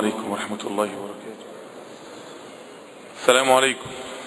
عليكم ورحمة الله وبركاته السلام عليكم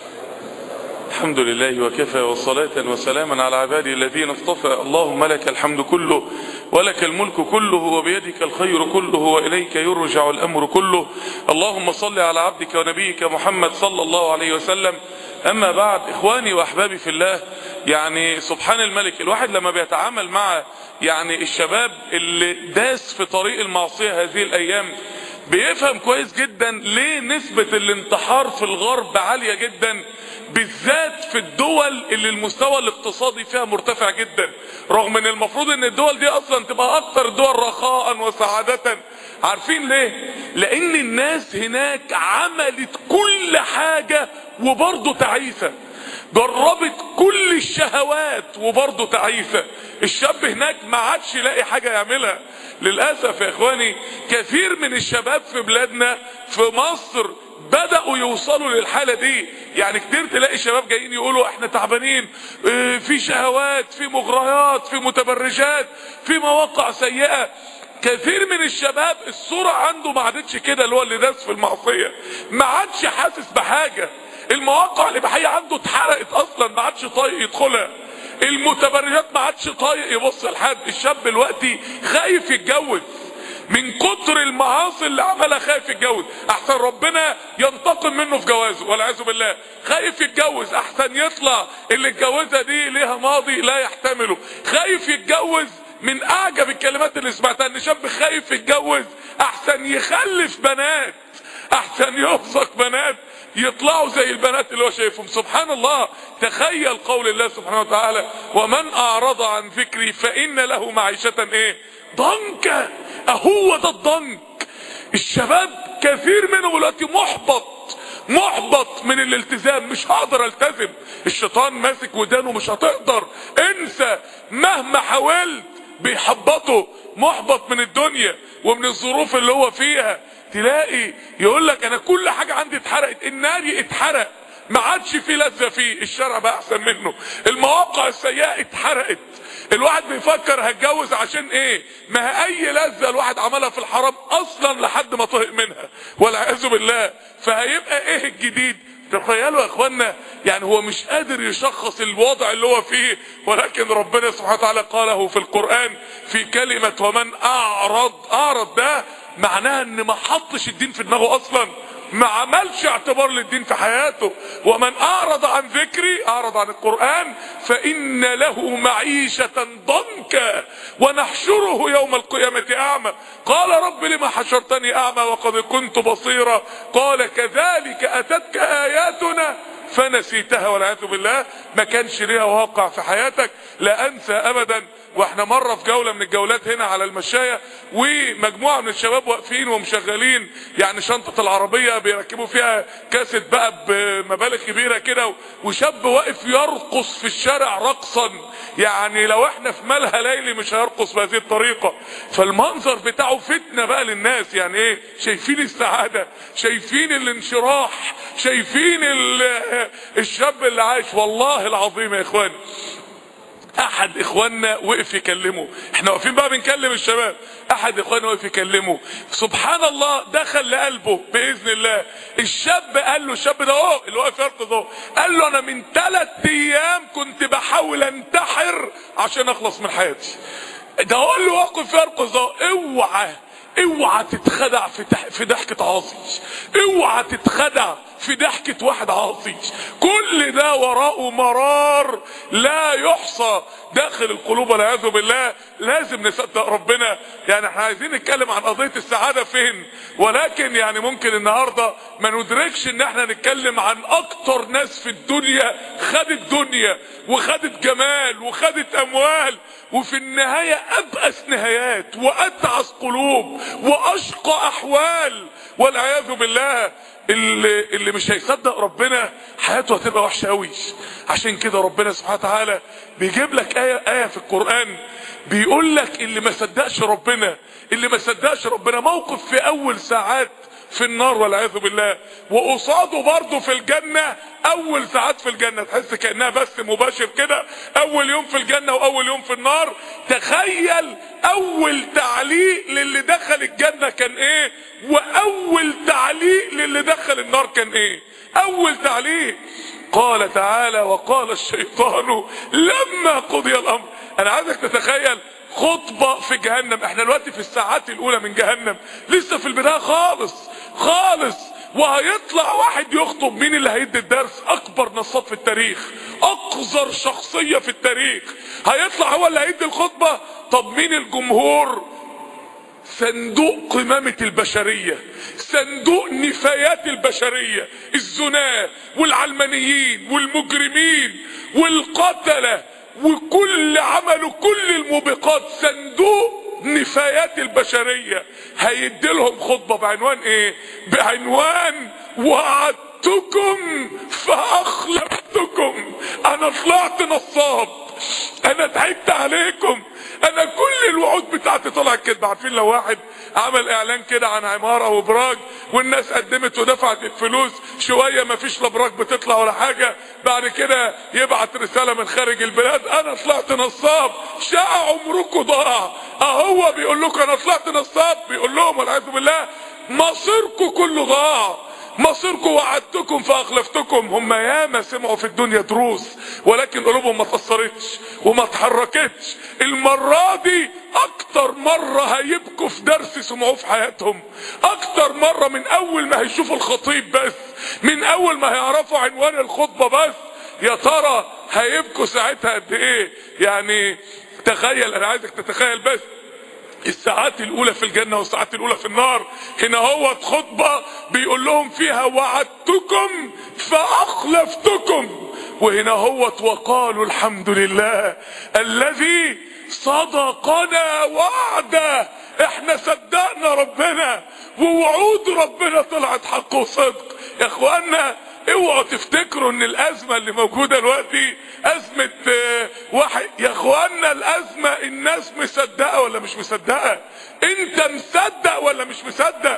الحمد لله وكفى وصلاة وسلاما على عبادي الذين اصطفى اللهم لك الحمد كله ولك الملك كله وبيدك الخير كله وإليك يرجع الأمر كله اللهم صل على عبدك ونبيك محمد صلى الله عليه وسلم أما بعد إخواني وأحبابي في الله يعني سبحان الملك الواحد لما بيتعامل مع يعني الشباب اللي داس في طريق المعصية هذه الأيام بيفهم كويس جدا ليه نسبة الانتحار في الغرب عالية جدا بالذات في الدول اللي المستوى الاقتصادي فيها مرتفع جدا رغم ان المفروض ان الدول دي اصلا تبقى اكثر دول رخاء وسعادة عارفين ليه لان الناس هناك عملت كل حاجة وبرضه تعيسة جربت كل الشهوات وبرضه تعيسة الشاب هناك ما عادش يلاقي حاجة يعملها للأسف يا إخواني كثير من الشباب في بلادنا في مصر بدأوا يوصلوا للحالة دي يعني كتير تلاقي شباب جايين يقولوا احنا تعبانين اه في شهوات في مغريات في متبرجات في مواقع سيئة كثير من الشباب الصورة عنده ما عادتش كده اللي هو اللي داس في المعصية ما عادش حاسس بحاجة المواقع الاباحيه عنده اتحرقت اصلا ما عادش طايق يدخلها المتبرجات ما عادش طايق يبص لحد الشاب دلوقتي خايف يتجوز من كتر المعاصي اللي عملها خايف يتجوز احسن ربنا ينتقم منه في جوازه والعياذ بالله خايف يتجوز احسن يطلع اللي اتجوزها دي ليها ماضي لا يحتمله خايف يتجوز من اعجب الكلمات اللي سمعتها ان شاب خايف يتجوز احسن يخلف بنات احسن يرزق بنات يطلعوا زي البنات اللي هو شايفهم سبحان الله تخيل قول الله سبحانه وتعالى ومن اعرض عن ذكري فان له معيشة ايه ضنكا اهو ده الضنك الشباب كثير منهم دلوقتي محبط محبط من الالتزام مش هقدر التزم الشيطان ماسك ودانه مش هتقدر انسى مهما حاولت بيحبطه محبط من الدنيا ومن الظروف اللي هو فيها تلاقي يقول لك انا كل حاجة عندي اتحرقت النار اتحرق ما عادش في لذة فيه الشارع بقى احسن منه المواقع السيئة اتحرقت الواحد بيفكر هتجوز عشان ايه ما اي لذة الواحد عملها في الحرام اصلا لحد ما طهق منها والعياذ بالله فهيبقى ايه الجديد تخيلوا يا اخوانا يعني هو مش قادر يشخص الوضع اللي هو فيه ولكن ربنا سبحانه وتعالى قاله في القرآن في كلمة ومن اعرض اعرض ده معناها ان ما حطش الدين في دماغه اصلا ما عملش اعتبار للدين في حياته ومن اعرض عن ذكري اعرض عن القرآن فان له معيشة ضنكا ونحشره يوم القيامة اعمى قال رب لما حشرتني اعمى وقد كنت بصيرا قال كذلك اتتك اياتنا فنسيتها والعياذ بالله ما كانش ليها واقع في حياتك لا انسى ابدا واحنا مرة في جولة من الجولات هنا على المشاية ومجموعة من الشباب واقفين ومشغلين يعني شنطة العربية بيركبوا فيها كاسة بقى بمبالغ كبيرة كده وشاب واقف يرقص في الشارع رقصا يعني لو احنا في مالها ليلي مش هيرقص بهذه الطريقة فالمنظر بتاعه فتنة بقى للناس يعني ايه شايفين السعادة شايفين الانشراح شايفين الشاب اللي عايش والله العظيم يا اخواني احد اخواننا وقف يكلمه احنا واقفين بقى بنكلم الشباب احد اخواننا وقف يكلمه سبحان الله دخل لقلبه باذن الله الشاب قال له الشاب ده اهو اللي واقف يرقص اهو قال له انا من ثلاث ايام كنت بحاول انتحر عشان اخلص من حياتي ده هو اللي واقف يرقص اهو اوعى اوعى تتخدع في تح... في ضحكة عاصي اوعى تتخدع في ضحكة واحد عاصي كل ده وراءه مرار لا يحصى داخل القلوب والعياذ بالله لازم نصدق ربنا يعني احنا عايزين نتكلم عن قضية السعادة فين ولكن يعني ممكن النهاردة ما ندركش ان احنا نتكلم عن اكتر ناس في الدنيا خدت دنيا وخدت جمال وخدت اموال وفي النهاية ابأس نهايات واتعس قلوب واشقى احوال والعياذ بالله اللي, اللي مش هيصدق ربنا حياته هتبقى وحشه قوي عشان كده ربنا سبحانه وتعالى بيجيب لك ايه ايه في القران بيقول لك اللي ما صدقش ربنا اللي ما صدقش ربنا موقف في اول ساعات في النار والعياذ بالله وقصاده برضه في الجنة اول ساعات في الجنة تحس كأنها بس مباشر كده اول يوم في الجنة واول يوم في النار تخيل اول تعليق للي دخل الجنة كان ايه واول تعليق للي دخل النار كان ايه اول تعليق قال تعالى وقال الشيطان لما قضي الامر انا عايزك تتخيل خطبة في جهنم احنا دلوقتي في الساعات الاولى من جهنم لسه في البداية خالص خالص وهيطلع واحد يخطب مين اللي هيدي الدرس اكبر نصاب في التاريخ اقذر شخصية في التاريخ هيطلع هو اللي هيدي الخطبة طب مين الجمهور صندوق قمامة البشرية صندوق نفايات البشرية الزناة والعلمانيين والمجرمين والقتلة وكل عملوا كل الموبقات صندوق نفايات البشرية هيديلهم خطبة بعنوان ايه بعنوان وعدتكم فاخلفتكم انا طلعت نصاب انا تعبت عليكم انا كل الوعود بتاعتي طلعت كده عارفين لو واحد عمل اعلان كده عن عمارة وبراج والناس قدمت ودفعت الفلوس شوية ما فيش لا براج بتطلع ولا حاجة بعد كده يبعت رسالة من خارج البلاد انا طلعت نصاب شاء عمركم ضاع اهو بيقول لكم انا طلعت نصاب بيقول لهم والعياذ بالله مصيركم كله ضاع مصيركم وعدتكم فاخلفتكم هم ياما سمعوا في الدنيا دروس ولكن قلوبهم ما تأثرتش وما اتحركتش المرة دي اكتر مرة هيبكوا في درس سمعوه في حياتهم اكتر مرة من اول ما هيشوفوا الخطيب بس من اول ما هيعرفوا عنوان الخطبة بس يا ترى هيبكوا ساعتها قد ايه يعني تخيل انا عايزك تتخيل بس الساعات الاولى في الجنة والساعات الاولى في النار هنا هو خطبة بيقول لهم فيها وعدتكم فاخلفتكم وهنا هو وقالوا الحمد لله الذي صدقنا وعده احنا صدقنا ربنا ووعود ربنا طلعت حق وصدق يا اخوانا اوعوا تفتكروا ان الازمة اللي موجودة دلوقتي ازمة اه واحد يا اخوانا الازمة الناس مصدقة ولا مش مصدقة انت مصدق ولا مش مصدق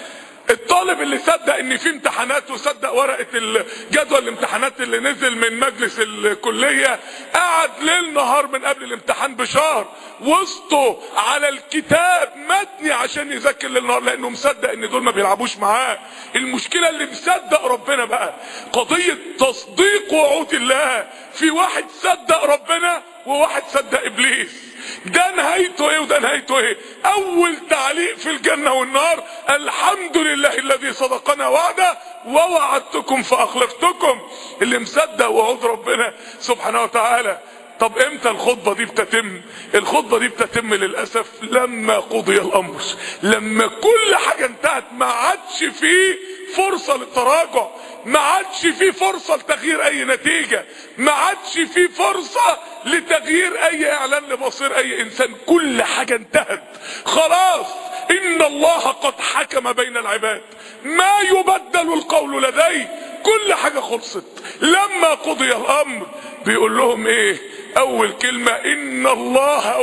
الطالب اللي صدق ان في امتحانات وصدق ورقة جدول الامتحانات اللي نزل من مجلس الكلية قعد ليل نهار من قبل الامتحان بشهر وسطه على الكتاب متني عشان يذاكر ليل نهار لانه مصدق ان دول ما بيلعبوش معاه المشكلة اللي مصدق ربنا بقى قضية تصديق وعود الله في واحد صدق ربنا وواحد صدق ابليس ده نهايته ايه وده نهايته ايه اول تعليق في الجنة والنار الحمد لله الذي صدقنا وعده ووعدتكم فاخلفتكم اللي مصدق وعود ربنا سبحانه وتعالى طب امتى الخطبة دي بتتم الخطبة دي بتتم للأسف لما قضي الأمر لما كل حاجة انتهت ما عادش فيه فرصة للتراجع ما عادش فيه فرصة لتغيير اي نتيجة ما عادش فيه فرصة لتغيير اي اعلان لمصير اي انسان كل حاجة انتهت خلاص ان الله قد حكم بين العباد ما يبدل القول لديه كل حاجة خلصت لما قضي الامر بيقول لهم ايه اول كلمة ان الله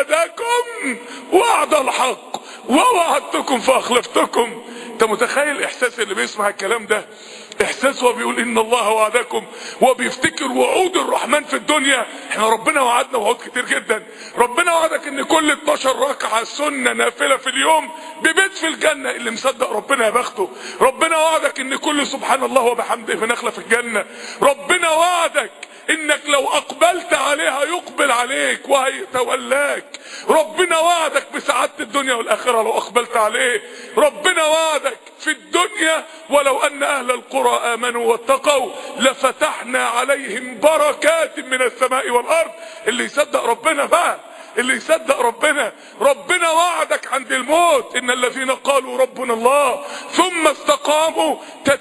وعدكم وعد الحق ووعدتكم فاخلفتكم انت متخيل الاحساس اللي بيسمع الكلام ده احساس هو بيقول ان الله وعدكم وبيفتكر وعود الرحمن في الدنيا احنا ربنا وعدنا وعود كتير جدا ربنا وعدك ان كل 12 ركعه سنه نافله في اليوم ببيت في الجنه اللي مصدق ربنا يا بخته ربنا وعدك ان كل سبحان الله وبحمده بنخله في الجنه ربنا وعدك انك لو اقبلت عليها يقبل عليك وهيتولاك ربنا وعدك بسعادة الدنيا والاخرة لو اقبلت عليه ربنا وعدك في الدنيا ولو ان اهل القرى امنوا واتقوا لفتحنا عليهم بركات من السماء والارض اللي يصدق ربنا بقى اللي يصدق ربنا ربنا وعدك عند الموت ان الذين قالوا ربنا الله ثم استقاموا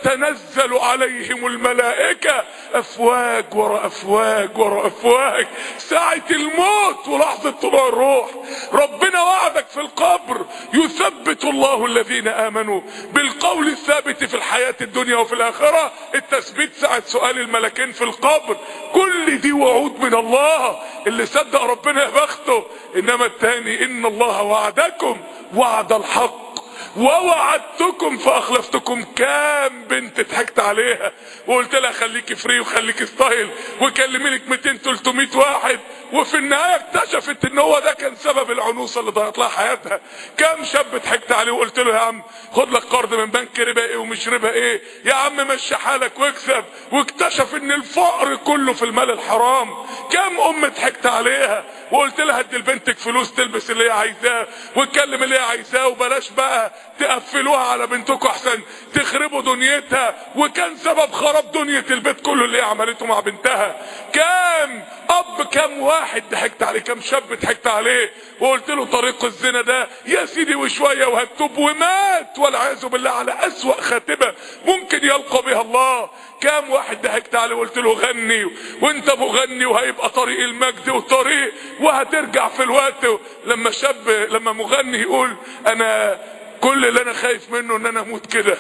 تتنزل عليهم الملائكة افواج ورا افواج ورا افواج ساعة الموت ولحظة طلوع الروح ربنا وعدك في القبر يثبت الله الذين امنوا بالقول الثابت في الحياة الدنيا وفي الاخرة التثبيت ساعة سؤال الملكين في القبر كل دي وعود من الله اللي صدق ربنا يا بخته انما التاني ان الله وعدكم وعد الحق ووعدتكم فاخلفتكم كام بنت ضحكت عليها وقلت لها خليكي فري وخليكي ستايل وكلمي لك 200 300 واحد وفي النهايه اكتشفت ان هو ده كان سبب العنوسه اللي ضيعت لها حياتها كام شاب ضحكت عليه وقلت له يا عم خد لك قرض من بنك ربا ايه ومش ربا ايه يا عم مشي حالك واكسب واكتشف ان الفقر كله في المال الحرام كام ام ضحكت عليها وقلت لها ادي لبنتك فلوس تلبس اللي هي عايزاه وتكلم اللي هي عايزاه وبلاش بقى تقفلوها على بنتكم احسن تخربوا دنيتها وكان سبب خراب دنيا البيت كله اللي هي عملته مع بنتها كام اب كام واحد ضحكت عليه كام شاب ضحكت عليه وقلت له طريق الزنا ده يا سيدي وشويه وهتوب ومات والعياذ بالله على اسوأ خاتمه ممكن يلقى بها الله كام واحد ضحكت عليه وقلت له غني وانت مغني وهيبقى طريق المجد وطريق وهترجع في الوقت لما شاب لما مغني يقول انا كل اللي انا خايف منه ان انا اموت كده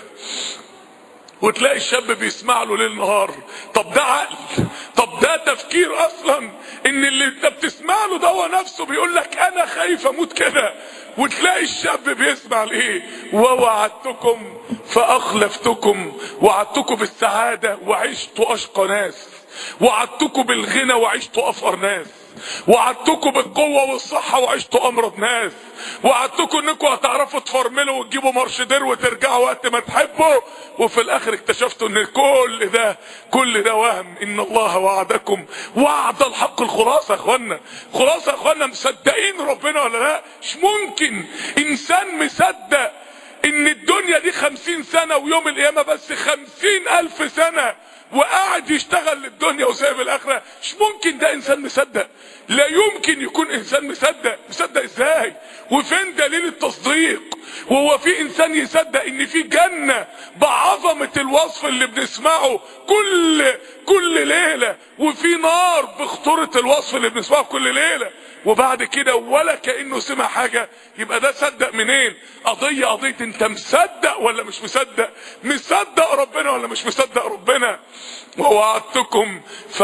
وتلاقي الشاب بيسمع له ليل نهار طب ده عقل طب ده تفكير اصلا ان اللي انت بتسمع له ده هو نفسه بيقول لك انا خايف اموت كده وتلاقي الشاب بيسمع لايه ووعدتكم فاخلفتكم وعدتكم بالسعاده وعشتوا اشقى ناس وعدتكم بالغنى وعشتوا افقر ناس وعدتكم بالقوة والصحة وعشتوا أمرض ناس وعدتكم انكم هتعرفوا تفرملوا وتجيبوا مرشدير وترجعوا وقت ما تحبوا وفي الآخر اكتشفتوا ان كل ده كل ده وهم إن الله وعدكم وعد الحق الخلاصة يا اخوانا خلاصة يا اخوانا مصدقين ربنا ولا لا مش ممكن إنسان مصدق إن الدنيا دي خمسين سنة ويوم القيامة بس خمسين ألف سنة وقاعد يشتغل للدنيا وسايب الاخره مش ممكن ده انسان مصدق لا يمكن يكون انسان مصدق مصدق ازاي وفين دليل التصديق وهو في انسان يصدق ان في جنه بعظمه الوصف اللي بنسمعه كل كل ليله وفي نار بخطوره الوصف اللي بنسمعه كل ليله وبعد كده ولا كانه سمع حاجه يبقى ده صدق منين قضيه قضيه انت مصدق ولا مش مصدق مصدق ربنا ولا مش مصدق ربنا ووعدتكم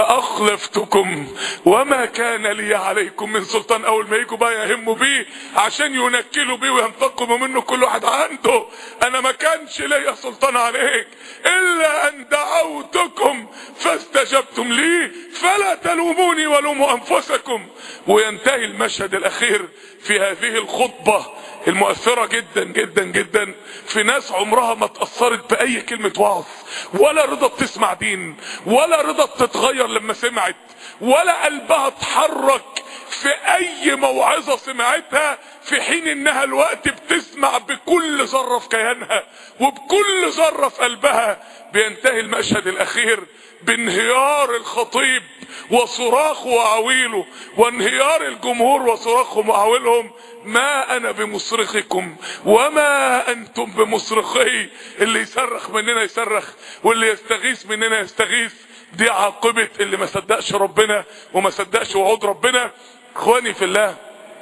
فاخلفتكم وما كان لي عليكم من سلطان اول ما يجوا بقى يهموا بيه عشان ينكلوا بيه وينتقموا منه كل واحد عنده انا ما كانش ليا سلطان عليك الا ان دعوتكم فاستجبتم لي فلا تلوموني ولوموا انفسكم وينتهي المشهد الاخير في هذه الخطبه المؤثرة جدا جدا جدا في ناس عمرها ما اتأثرت بأي كلمة وعظ ولا رضا بتسمع دين ولا رضا بتتغير لما سمعت ولا قلبها اتحرك في أي موعظة سمعتها في حين انها الوقت بتسمع بكل ذرة في كيانها وبكل ذرة في قلبها بينتهي المشهد الأخير بانهيار الخطيب وصراخه وعويله وانهيار الجمهور وصراخهم وعويلهم ما انا بمصرخكم وما انتم بمصرخي اللي يصرخ مننا يصرخ واللي يستغيث مننا يستغيث دي عاقبة اللي ما صدقش ربنا وما صدقش وعود ربنا اخواني في الله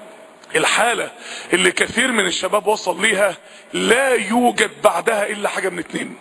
الحالة اللي كثير من الشباب وصل ليها لا يوجد بعدها الا حاجة من اتنين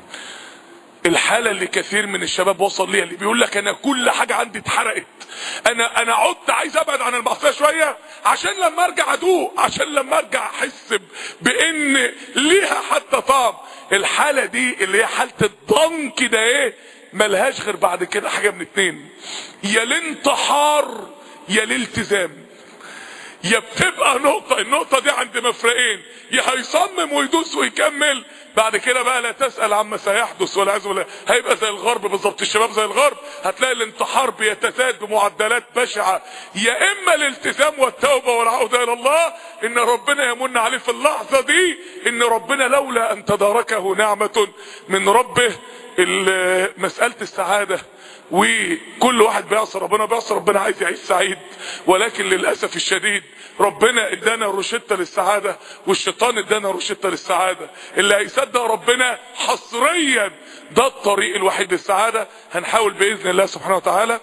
الحالة اللي كثير من الشباب وصل ليها اللي بيقول لك انا كل حاجة عندي اتحرقت انا انا عدت عايز ابعد عن المعصية شوية عشان لما ارجع ادوق عشان لما ارجع احس بان ليها حتى طعم الحالة دي اللي هي حالة الضنك ده ايه ملهاش غير بعد كده حاجة من اتنين يا الانتحار يا الالتزام يا بتبقى نقطة النقطة دي عند مفرقين يا هيصمم ويدوس ويكمل بعد كده بقى لا تسأل عما سيحدث ولا عز ولا هيبقى زي الغرب بالظبط الشباب زي الغرب هتلاقي الانتحار بيتزايد بمعدلات بشعة يا اما الالتزام والتوبة والعودة الى الله ان ربنا يمن عليه في اللحظة دي ان ربنا لولا ان تداركه نعمة من ربه مسألة السعادة وكل واحد بيعصي ربنا بيعصي ربنا عايز يعيش سعيد ولكن للاسف الشديد ربنا ادانا روشته للسعاده والشيطان ادانا روشته للسعاده اللي هيصدق ربنا حصريا ده الطريق الوحيد للسعاده هنحاول باذن الله سبحانه وتعالى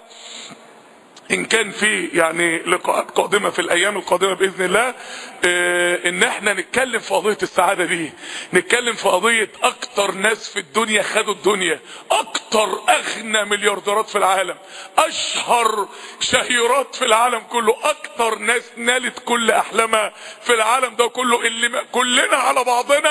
ان كان في يعني لقاءات قادمة في الايام القادمة باذن الله اه ان احنا نتكلم في قضية السعادة دي نتكلم في قضية اكتر ناس في الدنيا خدوا الدنيا اكتر اغنى مليارديرات في العالم اشهر شهيرات في العالم كله اكتر ناس نالت كل احلامها في العالم ده كله اللي كلنا على بعضنا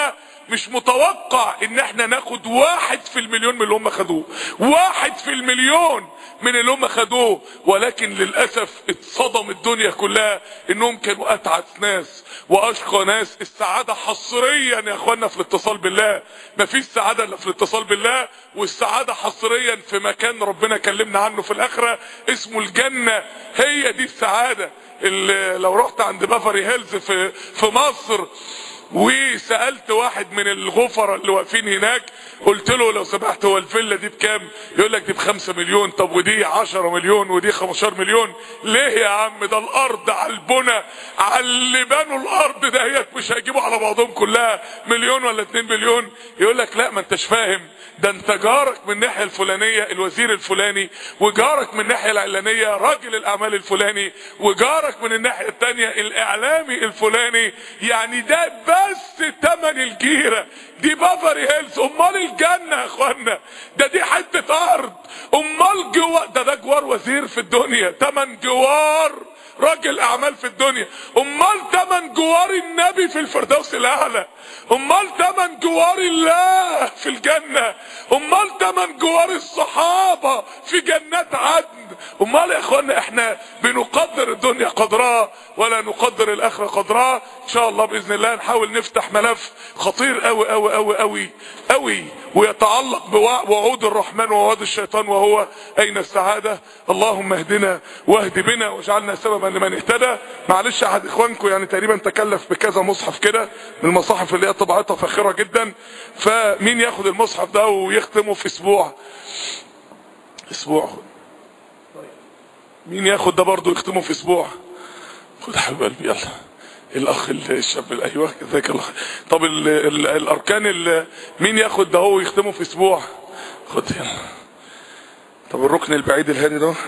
مش متوقع ان احنا ناخد واحد في المليون من اللي هم خدوه واحد في المليون من اللي هم خدوه ولكن للأسف اتصدم الدنيا كلها انهم كانوا اتعس ناس واشقى ناس السعادة حصريا يا اخوانا في الاتصال بالله مفيش سعادة الا في الاتصال بالله والسعادة حصريا في مكان ربنا كلمنا عنه في الاخرة اسمه الجنة هي دي السعادة اللي لو رحت عند بافري هيلز في في مصر وسالت واحد من الغفره اللي واقفين هناك قلت له لو سمحت هو الفيلا دي بكام يقول لك دي بخمسة مليون طب ودي عشرة مليون ودي 15 مليون ليه يا عم ده الارض على البنى على اللي بنوا الارض دهيت مش هيجيبوا على بعضهم كلها مليون ولا اتنين مليون يقول لك لا ما انتش فاهم ده انت جارك من الناحيه الفلانيه الوزير الفلاني وجارك من الناحيه العلانيه راجل الاعمال الفلاني وجارك من الناحيه الثانيه الاعلامي الفلاني يعني ده بس تمن الجيره دي بافري هيلز امال الجنه يا اخوانا ده دي حته ارض امال جوار ده ده جوار وزير في الدنيا تمن جوار راجل اعمال في الدنيا امال تمن جوار النبي في الفردوس الاعلى امال تمن جوار الله في الجنة امال تمن جوار الصحابة في جنات عدن امال يا اخوانا احنا بنقدر الدنيا قدرها ولا نقدر الاخرة قدرها ان شاء الله باذن الله نحاول نفتح ملف خطير قوي قوي قوي قوي قوي ويتعلق بوعود الرحمن ووعود الشيطان وهو اين السعادة اللهم اهدنا واهد بنا واجعلنا سببا لمن اهتدى معلش احد اخوانكم يعني تقريبا تكلف بكذا مصحف كده من المصاحف اللي هي طبعتها فاخرة جدا فمين ياخد المصحف ده ويختمه في اسبوع اسبوع مين ياخد ده برضه يختمه في اسبوع خد يا حبيب قلبي يلا الاخ الشاب ايوه جزاك الله طب ال ال الاركان ال مين ياخد ده هو يختمه في اسبوع خد يلا طب الركن البعيد الهادي ده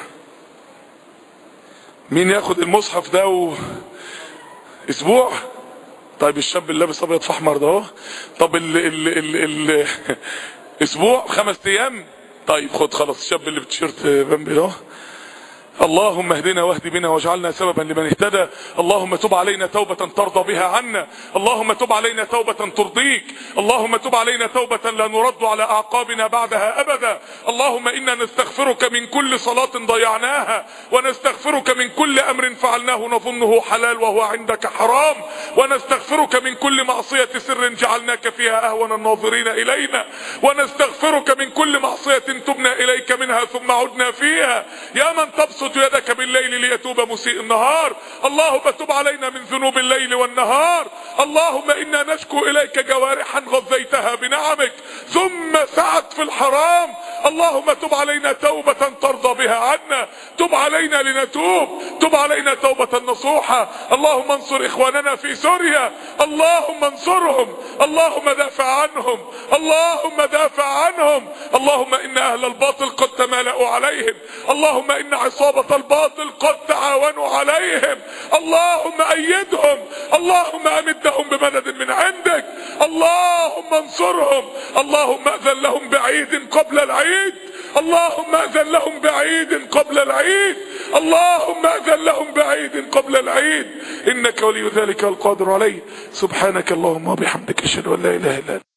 مين ياخد المصحف ده و... اسبوع طيب الشاب اللي لابس ابيض في احمر ده اهو طب ال ال ال ال اسبوع خمس ايام طيب خد خلاص الشاب اللي بتيشيرت بامبي ده اللهم اهدنا واهد بنا واجعلنا سببا لمن اهتدى اللهم تب علينا توبة ترضى بها عنا اللهم تب علينا توبة ترضيك اللهم تب علينا توبة لا نرد على اعقابنا بعدها ابدا اللهم انا نستغفرك من كل صلاة ضيعناها ونستغفرك من كل امر فعلناه نظنه حلال وهو عندك حرام ونستغفرك من كل معصية سر جعلناك فيها اهون الناظرين الينا ونستغفرك من كل معصية تبنا اليك منها ثم عدنا فيها يا من تبسط تبسط يدك بالليل ليتوب مسيء النهار اللهم تب علينا من ذنوب الليل والنهار اللهم انا نشكو اليك جوارحا غذيتها بنعمك ثم سعت في الحرام اللهم تب علينا توبة ترضى بها عنا تب علينا لنتوب تب علينا توبة نصوحة اللهم انصر اخواننا في سوريا اللهم انصرهم اللهم دافع عنهم اللهم دافع عنهم اللهم ان اهل الباطل قد تمالأوا عليهم اللهم ان عصابة الباطل قد تعاونوا عليهم اللهم ايدهم اللهم امدهم بمدد من عندك اللهم انصرهم اللهم اذن لهم بعيد قبل العيد اللهم اذن لهم بعيد قبل العيد اللهم اذن لهم بعيد قبل العيد انك ولي ذلك القادر عليه سبحانك اللهم وبحمدك اشهد ان لا اله الا انت